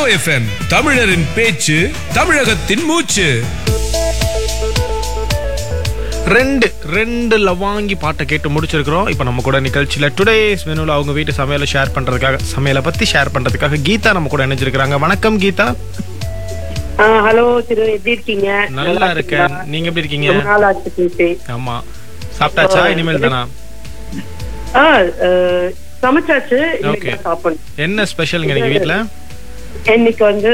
FM தமிழரின் பேச்சு தமிழகத்தின் மூச்சு ரெண்டு ரெண்டு லவாங்கி பாட்டை கேட்டு முடிச்சிருக்கிறோம் இப்போ நம்ம கூட நிகழ்ச்சியில் டுடேஸ் மெனுவில் அவங்க வீட்டு சமையலை ஷேர் பண்ணுறதுக்காக சமையலை பற்றி ஷேர் பண்ணுறதுக்காக கீதா நம்ம கூட இணைஞ்சிருக்கிறாங்க வணக்கம் கீதா ஹலோ திரு எப்படி இருக்கீங்க நல்லா இருக்கேன் நீங்க எப்படி இருக்கீங்க ரொம்ப நாள் ஆச்சு பேசி ஆமா சாப்பிட்டாச்சா இனிமேல் தானா ஆ அஹ், சமைச்சாச்சு Okay. இன்னைக்கு சாப்பிடணும் என்ன ஸ்பெஷலுங்க நீங்க வீட்ல இன்னைக்கு வந்து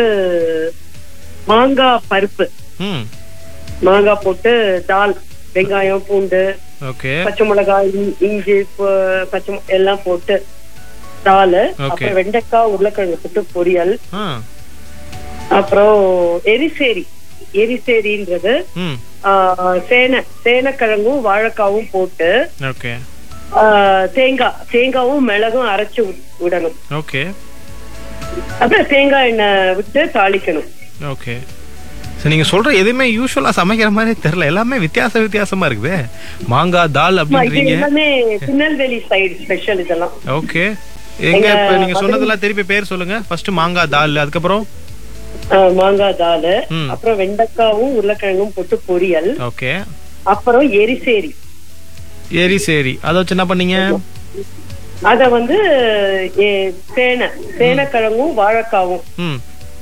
மாங்காய் பருப்பு ம் மாங்காய் போட்டு தால் வெங்காயம் பூண்டு ஓகே பச்சை மிளகாய் இஞ்- இஞ்சி ப- பச்சை மி- எல்லாம் போட்டு தால் Okay. அப்புறம் வெண்டைக்காய் உருளைக்கிழங்கு போட்டு பொரியல் ஆ அப்புறம் எரிசேரி எரிசேரின்றது ம் ஆஹ், சேனை சேனைக்கிழங்கும் வாழைக்காவும் போட்டு ஓகே ஆஹ், தேங்காய் தேங்காவும் மிளகும் அரைச்சு விட்- விடணும் ஓகே அப்புறம் தேங்காய் எண்ணெய் விட்டு தாளிக்கணும் ஓகே சரி நீங்க சொல்ற எதுவுமே யூஸ்வலா சமைக்கிற மாதிரி தெரியல எல்லாமே வித்தியாச வித்தியாசமா இருக்குது மாங்காய் தால் ஆமா, இது அப்படின்றீங்க எல்லாமே திருநெல்வேலி சைடு ஸ்பெஷல் இதெல்லாம் ஓகே எங்க எங்க இப்ப நீங்க மதுரை- சொன்னதெல்லாம் திருப்பி பேர் சொல்லுங்க ஃபர்ஸ்ட் மாங்காய் தால் அதுக்கப்புறம் ஆஹ், மாங்காய் தால் ம். அப்புறம் வெண்டைக்காவும் உருளைக்கிழங்கும் போட்டு பொரியல் ஓகே அப்புறம் எரிசேரி எரி சரி அதை வச்சு என்ன பண்ணீங்க அத வந்து எ- சேனை சேனைக்கிழங்கும் வாழைக்காவும் ம்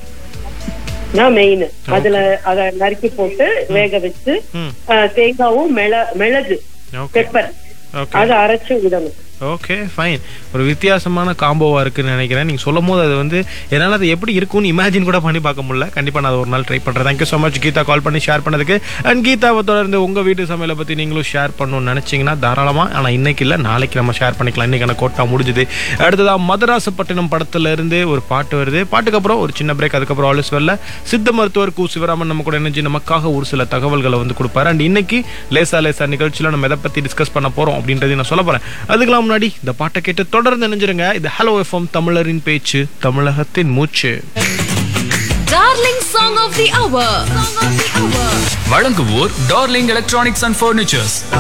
தான் மெயின் அதுல அத நறுக்கி போட்டு வேக வச்சு ம் ஆஹ், தேங்காவும் மிள மிளகு ஓகே பெப்பர் ஓகே அதை அரைச்சு விடணும் ஓகே ஃபைன் ஒரு வித்தியாசமான காம்போவா இருக்குன்னு நினைக்கிறேன் நீங்க சொல்லும் போது அது வந்து என்னால் அது எப்படி இருக்கும்னு இமேஜின் கூட பண்ணி பார்க்க முடியல கண்டிப்பா நான் அதை ஒரு நாள் ட்ரை பண்றேன் thank you so much Geetha call பண்ணி ஷேர் பண்ணதுக்கு அண்ட் கீதாவை தொடர்ந்து உங்க வீட்டு சமையலை பத்தி நீங்களும் ஷேர் பண்ணணும்னு நினைச்சீங்கன்னா தாராளமா ஆனா இன்னைக்கு இல்ல நாளைக்கு நம்ம ஷேர் பண்ணிக்கலாம் இன்னைக்கான கோட்டா முடிஞ்சுது அடுத்ததா மதராசப்பட்டினம் படத்துல இருந்து ஒரு பாட்டு வருது பாட்டுக்கு அப்புறம் ஒரு சின்ன பிரேக் அதுக்கப்புறம் ஆலிஸ் வரல சித்த மருத்துவர் கு சிவராமன் நம்ம கூட இணைஞ்சு நமக்காக ஒரு சில தகவல்களை வந்து கொடுப்பாரு அண்ட் இன்னைக்கு லேசா லேசா நிகழ்ச்சியில நம்ம எதை பத்தி டிஸ்கஸ் பண்ண போறோம் அப்படின்றதையும் நான் சொல்ல போறேன் அதுக்கெல்லாம் முன்னாடி இந்த பாட்டை கேட்டு தொடர்ந்து நினைஞ்சிருங்க இது ஹலோ எஃப்எம் தமிழரின் பேச்சு தமிழகத்தின் மூச்சு darling song of the hour. Song of the hour. வழங்குவோர் டார்லிங் எலக்ட்ரானிக்ஸ் அண்ட் ஃபர்னிச்சர்ஸ்